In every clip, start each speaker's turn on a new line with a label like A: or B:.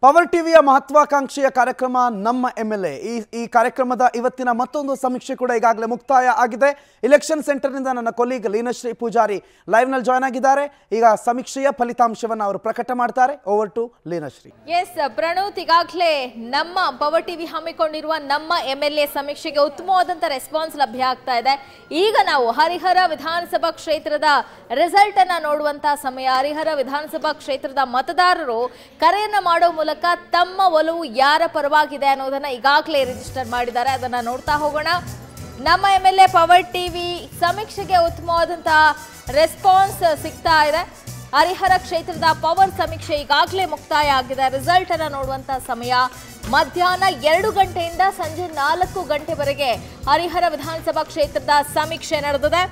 A: power ಟಿವಿಯ ಮಹತ್ವಾಕಾಂಕ್ಷೆಯ ಕಾರ್ಯಕ್ರಮ ನಮ್ಮ ಎಂ ಎಲ್ ಎ ಈ ಈ ಕಾರ್ಯಕ್ರಮದ ಇವತ್ತಿನ ಮತ್ತೊಂದು ಸಮೀಕ್ಷೆ ಕೂಡ ಈಗಾಗಲೇ ಮುಕ್ತಾಯ ಆಗಿದೆ ಇಲೆಕ್ಷನ್ ಸೆಂಟರ್ನಿಂದ ನನ್ನ ಕೊಲೀಗ್ ಲೀನಶ್ರೀ ಪೂಜಾರಿ ಲೈವ್ನಲ್ಲಿ ಜಾಯ್ನ್ ಆಗಿದ್ದಾರೆ ಈಗ ಸಮೀಕ್ಷೆಯ ಫಲಿತಾಂಶವನ್ನು ಅವರು ಪ್ರಕಟ ಮಾಡ್ತಾರೆ over to Leenashree
B: S Pranoth ಈಗಾಗಲೇ ನಮ್ಮ ಪವರ್ ಟಿವಿ ಹಮ್ಮಿಕೊಂಡಿರುವ ನಮ್ಮ ಎಂ ಎಲ್ ಎ ಸಮೀಕ್ಷೆಗೆ ಉತ್ತಮವಾದಂಥ ರೆಸ್ಪಾನ್ಸ್ ಲಭ್ಯ ಆಗ್ತಾ ಇದೆ ಈಗ ನಾವು ಹರಿಹರ ವಿಧಾನಸಭಾ ಕ್ಷೇತ್ರದ ರಿಸಲ್ಟ್ ಅನ್ನ ನೋಡುವಂತ ಸಮಯ ಹರಿಹರ ವಿಧಾನಸಭಾ ಕ್ಷೇತ್ರದ ಮತದಾರರು ಕರೆಯನ್ನ ಮಾಡೋ ಮೂಲಕ ತಮ್ಮ ಒಲವು ಯಾರ ಪರವಾಗಿದೆ ಅನ್ನೋದನ್ನ ಈಗಾಗಲೇ ರಿಜಿಸ್ಟರ್ ಮಾಡಿದ್ದಾರೆ ಅದನ್ನ ನೋಡ್ತಾ ಹೋಗೋಣ ನಮ್ಮ M L A power TV ಸಮೀಕ್ಷೆಗೆ ಉತ್ತಮವಾದಂತಹ ರೆಸ್ಪಾನ್ಸ್ ಸಿಗ್ತಾ ಇದೆ ಹರಿಹರ ಕ್ಷೇತ್ರದ ಪವರ್ ಸಮೀಕ್ಷೆ ಈಗಾಗಲೇ ಮುಕ್ತಾಯ ಆಗಿದೆ ರಿಸಲ್ಟ್ ಅನ್ನ ನೋಡುವಂತ ಸಮಯ ಮಧ್ಯಾಹ್ನ ಎರಡು ಗಂಟೆಯಿಂದ ಸಂಜೆ ನಾಲ್ಕು ಗಂಟೆವರೆಗೆ ಹರಿಹರ ವಿಧಾನಸಭಾ ಕ್ಷೇತ್ರದ ಸಮೀಕ್ಷೆ ನಡೆದಿದೆ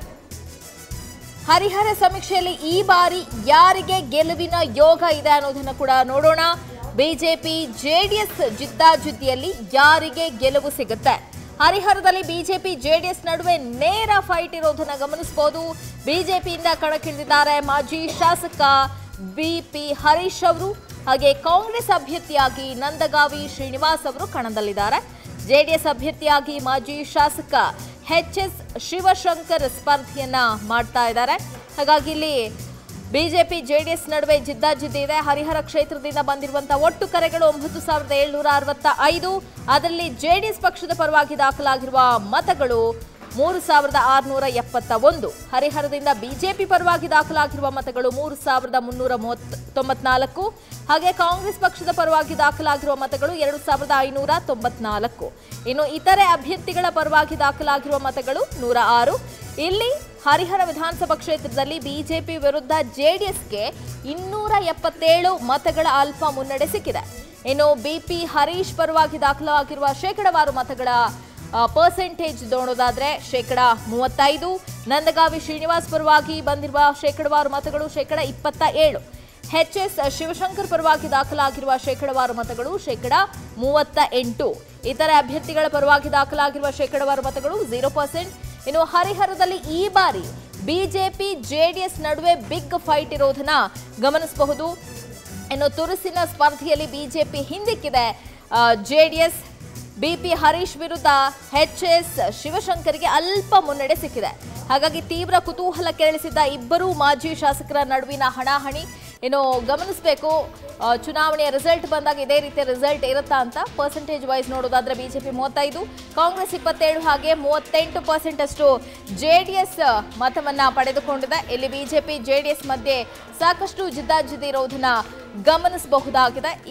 B: ಹರಿಹರ ಸಮೀಕ್ಷೆಯಲ್ಲಿ ಈ ಬಾರಿ ಯಾರಿಗೆ ಗೆಲುವಿನ ಯೋಗ ಇದೆ ಅನ್ನೋದನ್ನು ಕೂಡ ನೋಡೋಣ ಬಿಜೆಪಿ ಜೆಡಿಎಸ್ ಜಿದ್ದಾಜಿದ್ದಿಯಲ್ಲಿ ಯಾರಿಗೆ ಗೆಲುವು ಸಿಗುತ್ತೆ ಹರಿಹರದಲ್ಲಿ ಬಿಜೆಪಿ ಜೆಡಿಎಸ್ ನಡುವೆ ನೇರ ಫೈಟ್ ಇರೋದನ್ನ ಗಮನಿಸಬಹುದು ಬಿಜೆಪಿಯಿಂದ ಕಣಕ್ಕಿಳಿದಿದ್ದಾರೆ ಮಾಜಿ ಶಾಸಕ ಬಿಪಿ ಹರೀಶ್ ಅವರು ಹಾಗೆ ಕಾಂಗ್ರೆಸ್ ಅಭ್ಯರ್ಥಿಯಾಗಿ ನಂದಗಾವಿ ಶ್ರೀನಿವಾಸ್ ಅವರು ಕಣದಲ್ಲಿದ್ದಾರೆ ಜೆಡಿಎಸ್ ಅಭ್ಯರ್ಥಿಯಾಗಿ ಮಾಜಿ ಶಾಸಕ ಎಚ್ ಎಸ್ ಶಿವಶಂಕರ್ ಸ್ಪರ್ಧೆಯನ್ನ ಮಾಡ್ತಾ ಇದ್ದಾರೆ ಹಾಗಾಗಿ ಇಲ್ಲಿ ಬಿಜೆಪಿ ಜೆಡಿಎಸ್ ನಡುವೆ ಜಿದ್ದಾಜಿದ್ದಿ ಇದೆ ಹರಿಹರ ಕ್ಷೇತ್ರದಿಂದ ಬಂದಿರುವಂತಹ ಒಟ್ಟು ಕರೆಗಳು ಒಂಬತ್ತು ಸಾವಿರದ ಏಳ್ನೂರ ಅರವತ್ತ ಐದು ಅದರಲ್ಲಿ ಜೆಡಿಎಸ್ ಪಕ್ಷದ ಪರವಾಗಿ ದಾಖಲಾಗಿರುವ ಮತಗಳು ಮೂರು ಸಾವಿರದ ಆರುನೂರ ಎಪ್ಪತ್ತ ಒಂದು ಹರಿಹರದಿಂದ ಬಿಜೆಪಿ ಪರವಾಗಿ ದಾಖಲಾಗಿರುವ ಮತಗಳು ಮೂರು ಸಾವಿರದ ಮುನ್ನೂರ ಮೂವತ್ ತೊಂಬತ್ನಾಲ್ಕು ಹಾಗೆ ಕಾಂಗ್ರೆಸ್ ಪಕ್ಷದ ಪರವಾಗಿ ದಾಖಲಾಗಿರುವ ಮತಗಳು ಎರಡು ಸಾವಿರದ ಐನೂರ ತೊಂಬತ್ನಾಲ್ಕು ಇನ್ನು ಇತರೆ ಅಭ್ಯರ್ಥಿಗಳ ಪರವಾಗಿ ದಾಖಲಾಗಿರುವ ಮತಗಳು ನೂರ ಆರು ಇಲ್ಲಿ ಹರಿಹರ ವಿಧಾನಸಭಾ ಕ್ಷೇತ್ರದಲ್ಲಿ ಬಿಜೆಪಿ ವಿರುದ್ಧ ಜೆಡಿಎಸ್ಗೆ ಇನ್ನೂರ ಎಪ್ಪತ್ತೇಳು ಮತಗಳ ಅಲ್ಪ ಮುನ್ನಡೆ ಸಿಕ್ಕಿದೆ ಇನ್ನು ಬಿಪಿ ಹರೀಶ್ ಪರವಾಗಿ ದಾಖಲಾಗಿರುವ ಶೇಕಡವಾರು ಮತಗಳ ಪರ್ಸೆಂಟೇಜ್ ನೋಡೋದಾದ್ರೆ ಶೇಕಡ ಮೂವತ್ತೈದು ನಂದಗಾವಿ ಶ್ರೀನಿವಾಸ್ ಪರವಾಗಿ ಬಂದಿರುವ ಶೇಕಡವಾರು ಮತಗಳು ಶೇಕಡ ಇಪ್ಪತ್ತ ಏಳು ಎಚ್ ಎಸ್ ಶಿವಶಂಕರ್ ಪರವಾಗಿ ದಾಖಲಾಗಿರುವ ಶೇಕಡವಾರು ಮತಗಳು ಶೇಕಡ ಮೂವತ್ತ ಎಂಟು ಇತರೆ ಅಭ್ಯರ್ಥಿಗಳ ಪರವಾಗಿ ದಾಖಲಾಗಿರುವ ಶೇಕಡವಾರು ಮತಗಳು ಝೀರೋ ಪರ್ಸೆಂಟ್ ಇನ್ನು ಹರಿಹರದಲ್ಲಿ ಈ ಬಾರಿ ಬಿಜೆಪಿ ಜೆಡಿಎಸ್ ನಡುವೆ ಬಿಗ್ ಫೈಟ್ ಇರೋದನ್ನ ಗಮನಿಸಬಹುದು ಇನ್ನು ತುರುಸಿನ ಸ್ಪರ್ಧೆಯಲ್ಲಿ ಬಿಜೆಪಿ ಹಿಂದಿಕ್ಕಿದೆ ಜೆಡಿಎಸ್ ಬಿಪಿ ಹರೀಶ್ ವಿರುದ್ಧ ಎಚ್ ಎಸ್ ಶಿವಶಂಕರ್ಗೆ ಅಲ್ಪ ಮುನ್ನಡೆ ಸಿಕ್ಕಿದೆ ಹಾಗಾಗಿ ತೀವ್ರ ಕುತೂಹಲ ಕೆರಳಿಸಿದ್ದ ಇಬ್ಬರು ಮಾಜಿ ಶಾಸಕರ ನಡುವಿನ ಹಣಾಹಣಿ ಇನ್ನು ಗಮನಿಸಬೇಕು ಆ, ಚುನಾವಣೆಯ ರಿಸಲ್ಟ್ ಬಂದಾಗ ಇದೇ ರೀತಿಯ ರಿಸಲ್ಟ್ ಇರುತ್ತಾ ಅಂತ ಪರ್ಸೆಂಟೇಜ್ ವೈಸ್ ನೋಡೋದಾದ್ರೆ ಬಿಜೆಪಿ ಮೂವತ್ತೈದು ಕಾಂಗ್ರೆಸ್ ಇಪ್ಪತ್ತೇಳು ಹಾಗೆ ಮೂವತ್ತೆಂಟು ಪರ್ಸೆಂಟ್ ಅಷ್ಟು ಜೆಡಿಎಸ್ ಮತವನ್ನ ಪಡೆದುಕೊಂಡಿದೆ ಇಲ್ಲಿ ಬಿಜೆಪಿ ಜೆಡಿಎಸ್ ಮಧ್ಯೆ ಸಾಕಷ್ಟು ಜಿದ್ದಾಜಿದ್ದಿ ಇರೋದನ್ನ ಗಮನಿಸಬಹುದಾಗಿದೆ